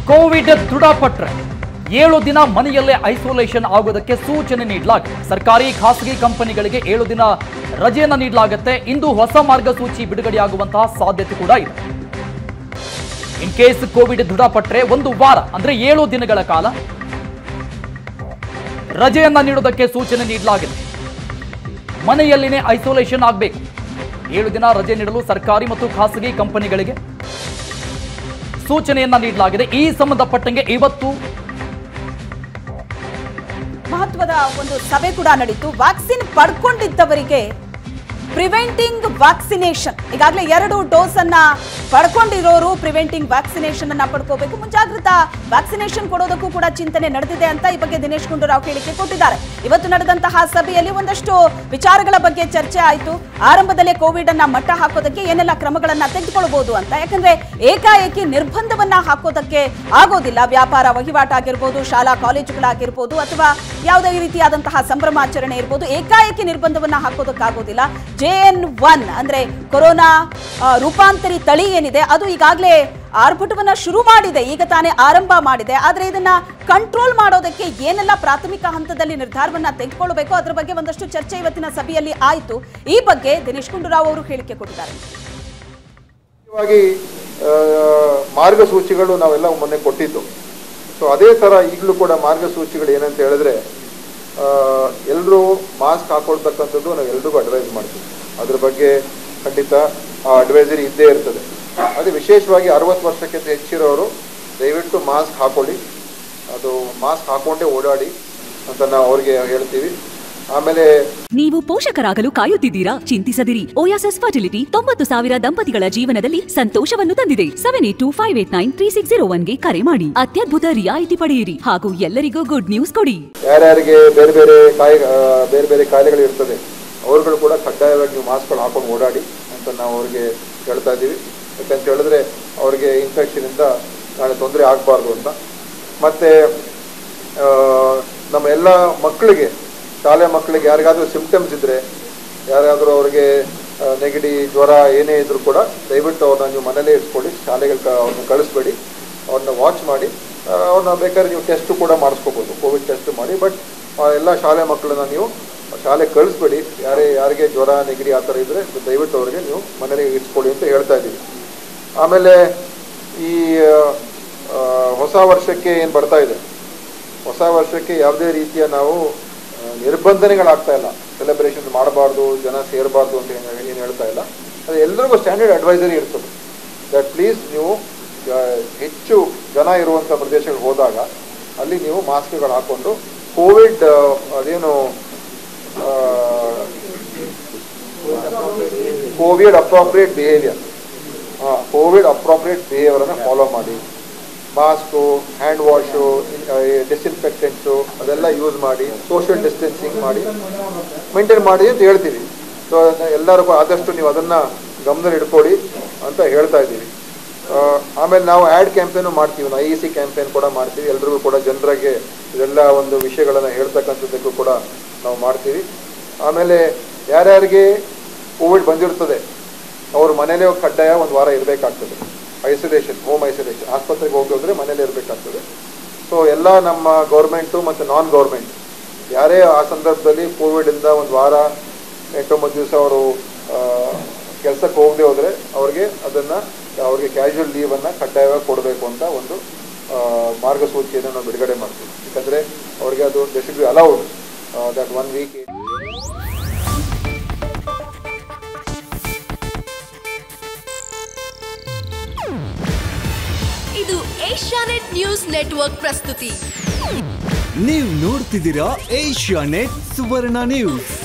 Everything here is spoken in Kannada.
ಕೋವಿಡ್ ದೃಢಪಟ್ರೆ ಏಳು ದಿನ ಮನೆಯಲ್ಲೇ ಐಸೋಲೇಷನ್ ಆಗೋದಕ್ಕೆ ಸೂಚನೆ ನೀಡಲಾಗಿದೆ ಸರ್ಕಾರಿ ಖಾಸಗಿ ಕಂಪನಿಗಳಿಗೆ ಏಳು ದಿನ ರಜೆಯನ್ನ ನೀಡಲಾಗುತ್ತೆ ಇಂದು ಹೊಸ ಮಾರ್ಗಸೂಚಿ ಬಿಡುಗಡೆಯಾಗುವಂತಹ ಸಾಧ್ಯತೆ ಕೂಡ ಇದೆ ಇನ್ ಕೇಸ್ ಕೋವಿಡ್ ದೃಢಪಟ್ರೆ ಒಂದು ವಾರ ಅಂದ್ರೆ ಏಳು ದಿನಗಳ ಕಾಲ ರಜೆಯನ್ನ ನೀಡೋದಕ್ಕೆ ಸೂಚನೆ ನೀಡಲಾಗಿದೆ ಮನೆಯಲ್ಲಿನೇ ಐಸೋಲೇಷನ್ ಆಗಬೇಕು ಏಳು ದಿನ ರಜೆ ನೀಡಲು ಸರ್ಕಾರಿ ಮತ್ತು ಖಾಸಗಿ ಕಂಪನಿಗಳಿಗೆ ಸೂಚನೆಯನ್ನ ನೀಡಲಾಗಿದೆ ಈ ಸಂಬಂಧಪಟ್ಟಂಗೆ ಇವತ್ತು ಮಹತ್ವದ ಒಂದು ಸಭೆ ಕೂಡ ನಡೀತು ವ್ಯಾಕ್ಸಿನ್ ಪಡ್ಕೊಂಡಿದ್ದವರಿಗೆ ಪ್ರಿವೆಂಟಿಂಗ್ ವ್ಯಾಕ್ಸಿನೇಷನ್ ಈಗಾಗಲೇ ಎರಡು ಡೋಸ್ ಅನ್ನ ಪಡ್ಕೊಂಡಿರೋರು ಪ್ರಿವೆಂಟಿಂಗ್ ವ್ಯಾಕ್ಸಿನೇಷನ್ ಅನ್ನ ಪಡ್ಕೋಬೇಕು ಮುಂಜಾಗ್ರತಾ ವ್ಯಾಕ್ಸಿನೇಷನ್ ಕೊಡೋದಕ್ಕೂ ಕೂಡ ಚಿಂತನೆ ನಡೆದಿದೆ ಅಂತ ಈ ಬಗ್ಗೆ ದಿನೇಶ್ ಗುಂಡೂರಾವ್ ಹೇಳಿಕೆ ಕೊಟ್ಟಿದ್ದಾರೆ ಇವತ್ತು ನಡೆದಂತಹ ಸಭೆಯಲ್ಲಿ ಒಂದಷ್ಟು ವಿಚಾರಗಳ ಬಗ್ಗೆ ಚರ್ಚೆ ಆಯಿತು ಆರಂಭದಲ್ಲೇ ಕೋವಿಡ್ ಅನ್ನ ಮಟ್ಟ ಹಾಕೋದಕ್ಕೆ ಏನೆಲ್ಲ ಕ್ರಮಗಳನ್ನ ತೆಗೆದುಕೊಳ್ಬಹುದು ಅಂತ ಯಾಕಂದ್ರೆ ಏಕಾಏಕಿ ನಿರ್ಬಂಧವನ್ನ ಹಾಕೋದಕ್ಕೆ ಆಗೋದಿಲ್ಲ ವ್ಯಾಪಾರ ವಹಿವಾಟ ಆಗಿರ್ಬೋದು ಶಾಲಾ ಕಾಲೇಜುಗಳಾಗಿರ್ಬೋದು ಅಥವಾ ಯಾವುದೇ ರೀತಿಯಾದಂತಹ ಸಂಭ್ರಮಾಚರಣೆ ಇರ್ಬೋದು ಏಕಾಏಕಿ ನಿರ್ಬಂಧವನ್ನ ಹಾಕೋದಕ್ಕಾಗೋದಿಲ್ಲ ಜೆ ಎನ್ ಒನ್ ಅಂದ್ರೆ ಕೊರೋನಾ ಆ, ರೂಪಾಂತರಿ ತಳಿ ಏನಿದೆ ಅದು ಈಗಾಗಲೇ ಆರ್ಭಟವನ್ನ ಶುರು ಮಾಡಿದೆ ಈಗ ತಾನೇ ಆರಂಭ ಮಾಡಿದೆ ಆದ್ರೆ ಇದನ್ನ ಕಂಟ್ರೋಲ್ ಮಾಡೋದಕ್ಕೆ ಏನೆಲ್ಲ ಪ್ರಾಥಮಿಕ ಹಂತದಲ್ಲಿ ನಿರ್ಧಾರವನ್ನ ತೆಗೆದುಕೊಳ್ಬೇಕು ಅದರ ಬಗ್ಗೆ ಒಂದಷ್ಟು ಚರ್ಚೆ ಇವತ್ತಿನ ಸಭೆಯಲ್ಲಿ ಆಯಿತು ಈ ಬಗ್ಗೆ ದಿನೇಶ್ ಗುಂಡೂರಾವ್ ಅವರು ಹೇಳಿಕೆ ಕೊಟ್ಟಿದ್ದಾರೆ ಮುಖ್ಯವಾಗಿ ಆ, ಮಾರ್ಗಸೂಚಿಗಳು ನಾವೆಲ್ಲ ಮೊನ್ನೆ ಕೊಟ್ಟಿದ್ದು ಸೊ ಅದೇ ಥರ ಈಗಲೂ ಕೂಡ ಮಾರ್ಗಸೂಚಿಗಳು ಏನಂತ ಹೇಳಿದ್ರೆ ಎಲ್ಲರೂ ಮಾಸ್ಕ್ ಹಾಕೊಳ್ತಕ್ಕಂಥದ್ದು ನಾವು ಎಲ್ರಿಗೂ ಅಡ್ವೈಸ್ ಮಾಡ್ತೀವಿ ಅದ್ರ ಬಗ್ಗೆ ಖಂಡಿತ ಆ ಅಡ್ವೈಸರಿ ಇದ್ದೇ ಇರ್ತದೆ ಅದೇ ವಿಶೇಷವಾಗಿ ಅರವತ್ತು ವರ್ಷಕ್ಕಿಂತ ಹೆಚ್ಚಿರೋರು ದಯವಿಟ್ಟು ಮಾಸ್ಕ್ ಹಾಕೊಳ್ಳಿ ಅದು ಮಾಸ್ಕ್ ಹಾಕೊಂಡೇ ಓಡಾಡಿ ಅಂತ ನಾವು ಅವ್ರಿಗೆ ಹೇಳ್ತೀವಿ ಆಮೇಲೆ ನೀವು ಪೋಷಕರಾಗಲು ಕಾಯುತ್ತಿದ್ದೀರಾ ಚಿಂತಿಸದಿರಿ ಓಯಾಸಸ್ ಫರ್ಟಿಲಿಟಿ ತೊಂಬತ್ತು ಸಾವಿರ ದಂಪತಿಗಳ ಜೀವನದಲ್ಲಿ ಸಂತೋಷವನ್ನು ತಂದಿದೆ seven eight two five eight nine three six zero ಒನ್ಗೆ ಕರೆ ಮಾಡಿ ಅತ್ಯದ್ಭುತ ರಿಯಾಯಿತಿ ಪಡೆಯಿರಿ ಹಾಗೂ ಎಲ್ಲರಿಗೂ ಗುಡ್ ನ್ಯೂಸ್ ಕೊಡಿ ಯಾರ್ಯಾರಿಗೆ ಬೇರೆ ಬೇರೆ ಕಾಯಿ ಆ, ಬೇರೆ ಬೇರೆ ಕಾಯಿಲೆಗಳು ಇರ್ತದೆ ಅವ್ರುಗಳು ಕೂಡ ಕಡ್ಡಾಯವಾಗಿ ನೀವು ಮಾಸ್ಕ್ಗಳು ಹಾಕೊಂಡು ಓಡಾಡಿ ಅಂತ ನಾವು ಅವ್ರಿಗೆ ಹೇಳ್ತಾ ಇದ್ದೀವಿ ಯಾಕಂತ ಹೇಳಿದ್ರೆ ಅವ್ರಿಗೆ ಇನ್ಫೆಕ್ಷನಿಂದ ನಾಳೆ ತೊಂದರೆ ಆಗಬಾರ್ದು ಅಂತ ಮತ್ತು ನಮ್ಮ ಎಲ್ಲ ಮಕ್ಕಳಿಗೆ ಶಾಲೆ ಮಕ್ಕಳಿಗೆ ಯಾರಿಗಾದ್ರೂ ಸಿಂಪ್ಟಮ್ಸ್ ಇದ್ದರೆ ಯಾರಾದರೂ ಅವ್ರಿಗೆ ಆ, ನೆಗಡಿ ಜ್ವರ ಏನೇ ಇದ್ರೂ ಕೂಡ ದಯವಿಟ್ಟು ಅವ್ರನ್ನ ನೀವು ಮನೇಲೇ ಇಟ್ಕೊಳ್ಳಿ ಶಾಲೆಗೆ ಕ ಅವ್ರನ್ನ ಕಳಿಸ್ಬೇಡಿ ಅವ್ರನ್ನ ವಾಚ್ ಮಾಡಿ ಆ, ಅವ್ರನ್ನ ಬೇಕಾದ್ರೆ ನೀವು ಟೆಸ್ಟ್ ಕೂಡ ಮಾಡಿಸ್ಕೋಬೋದು ಕೋವಿಡ್ ಟೆಸ್ಟ್ ಮಾಡಿ ಬಟ್ ಎಲ್ಲ ಶಾಲೆ ಮಕ್ಕಳನ್ನ ನೀವು ಶಾಲೆಗೆ ಕಳಿಸ್ಬೇಡಿ ಯಾರೇ ಯಾರಿಗೆ ಜ್ವರ ನೆಗಡಿ ಆ ಥರ ಇದ್ದರೆ ದಯವಿಟ್ಟು ಅವರಿಗೆ ನೀವು ಮನೇಲಿ ಇಟ್ಕೊಳ್ಳಿ ಅಂತ ಹೇಳ್ತಾ ಇದ್ದೀವಿ ಆಮೇಲೆ ಈ ಆ, ಹೊಸ ವರ್ಷಕ್ಕೆ ಏನು ಬರ್ತಾ ಇದೆ ಹೊಸ ವರ್ಷಕ್ಕೆ ಯಾವುದೇ ರೀತಿಯ ನಾವು ಆ, ನಿರ್ಬಂಧನೆಗಳಾಗ್ತಾ ಇಲ್ಲ ಸೆಲೆಬ್ರೇಷನ್ ಮಾಡಬಾರ್ದು ಜನ ಸೇರಬಾರ್ದು ಅಂತ ಏನು ಏನು ಹೇಳ್ತಾ ಇಲ್ಲ ಅದು ಎಲ್ರಿಗೂ ಸ್ಟ್ಯಾಂಡರ್ಡ್ ಅಡ್ವೈಸರಿ ಇರ್ತದೆ ದಟ್ ಪ್ಲೀಸ್ ನೀವು ಆ, ಹೆಚ್ಚು ಜನ ಇರುವಂಥ ಪ್ರದೇಶಗಳಿಗೆ ಹೋದಾಗ ಅಲ್ಲಿ ನೀವು ಮಾಸ್ಕ್ಗಳು ಹಾಕ್ಕೊಂಡು ಕೋವಿಡ್ ಅದೇನು Covid appropriate behaviour Covid appropriate ಬಿಹೇವಿಯರನ್ನು ಫಾಲೋ ಮಾಡಿ ಮಾಸ್ಕು ಹ್ಯಾಂಡ್ ವಾಶು ಡಿಸ್ಇನ್ಫೆಕ್ಟೆಂಟ್ಸು ಅದೆಲ್ಲ ಯೂಸ್ ಮಾಡಿ ಸೋಷಿಯಲ್ ಡಿಸ್ಟೆನ್ಸಿಂಗ್ ಮಾಡಿ ಮೇಂಟೈನ್ ಮಾಡಿ ಅಂತ ಹೇಳ್ತೀವಿ ಸೊ ಎಲ್ಲರಿಗೂ ಆದಷ್ಟು ನೀವು ಅದನ್ನು ಗಮನದಲ್ಲಿ ಇಟ್ಕೊಳ್ಳಿ ಅಂತ ಹೇಳ್ತಾ ಇದ್ದೀವಿ ಆ, ಆಮೇಲೆ ನಾವು ಆ್ಯಡ್ ಕ್ಯಾಂಪೇನು ಮಾಡ್ತೀವಿ ಐ ಇ ಸಿ ಕ್ಯಾಂಪೇನ್ ಕೂಡ ಮಾಡ್ತೀವಿ ಎಲ್ರಿಗೂ ಕೂಡ ಜನರಿಗೆ ಇದೆಲ್ಲ ಒಂದು ವಿಷಯಗಳನ್ನು ಹೇಳ್ತಕ್ಕಂಥದ್ದಕ್ಕೂ ಕೂಡ ನಾವು ಮಾಡ್ತೀವಿ ಆಮೇಲೆ ಯಾರ್ಯಾರಿಗೆ ಕೋವಿಡ್ ಬಂದಿರ್ತದೆ ಅವ್ರ ಮನೇಲೇ ಕಡ್ಡಾಯ ಒಂದು ವಾರ ಇರಬೇಕಾಗ್ತದೆ ಐಸೋಲೇಷನ್ ಹೋಮ್ ಐಸೋಲೇಷನ್ ಆಸ್ಪತ್ರೆಗೆ ಹೋಗಿ ಹೋದರೆ ಮನೇಲೇ ಇರಬೇಕಾಗ್ತದೆ ಸೊ ಎಲ್ಲ ನಮ್ಮ ಗೌರ್ಮೆಂಟು ಮತ್ತು ನಾನ್ ಗೌರ್ಮೆಂಟ್ ಯಾರೇ ಆ ಸಂದರ್ಭದಲ್ಲಿ ಕೋವಿಡಿಂದ ಒಂದು ವಾರ ಎಂಟೊಂಬತ್ತು ದಿವಸ ಅವರು ಕೆಲಸಕ್ಕೆ ಹೋಗದೆ ಹೋದರೆ ಅವ್ರಿಗೆ ಅದನ್ನು ಅವ್ರಿಗೆ ಕ್ಯಾಶುವಲ್ ಲೀವನ್ನು ಕಡ್ಡಾಯವಾಗಿ ಕೊಡಬೇಕು ಅಂತ ಒಂದು ಆ, ಮಾರ್ಗಸೂಚಿಯನ್ನು ನಾವು ಬಿಡುಗಡೆ ಮಾಡ್ತೀವಿ ಯಾಕಂದರೆ ಅವ್ರಿಗೆ ಅದು they should be allowed that one week ಇದು ಏಷ್ಯಾನೆಟ್ ನ್ಯೂಸ್ ನೆಟ್ವರ್ಕ್ ಪ್ರಸ್ತುತಿ ನೀವು ನೋಡ್ತಿದ್ದೀರಾ ಏಷ್ಯಾ ನೆಟ್ ಸುವರ್ಣ ನ್ಯೂಸ್